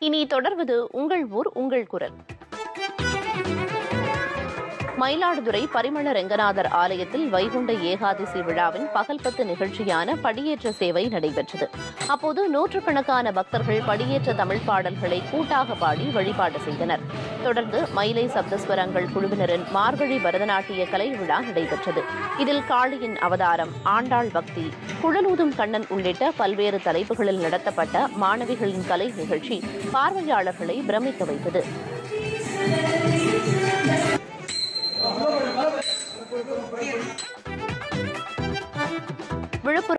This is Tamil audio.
இனி தொடர்வது உங்கள் ஊர் உங்கள் குரல் மயிலாடுதுறை பரிமள ரெங்கநாதர் ஆலயத்தில் வைகுண்ட ஏகாதசி விழாவின் பகல் பத்து நிகழ்ச்சியான படியேற்ற சேவை நடைபெற்றது அப்போது நூற்றுக்கணக்கான பக்தர்கள் படியேற்ற தமிழ் பாடல்களை கூட்டாக பாடி வழிபாடு செய்தனர் தொடர்ந்து மயிலை சப்தஸ்வரங்கள் குழுவினரின் மார்கழி பரதநாட்டிய கலை விழா நடைபெற்றது இதில் காளியின் அவதாரம் ஆண்டாள் பக்தி குழலூதும் கண்ணன் உள்ளிட்ட பல்வேறு தலைப்புகளில் நடத்தப்பட்ட மாணவிகளின் கலை நிகழ்ச்சி பார்வையாளர்களை பிரமிக்க வைத்தது Thank you.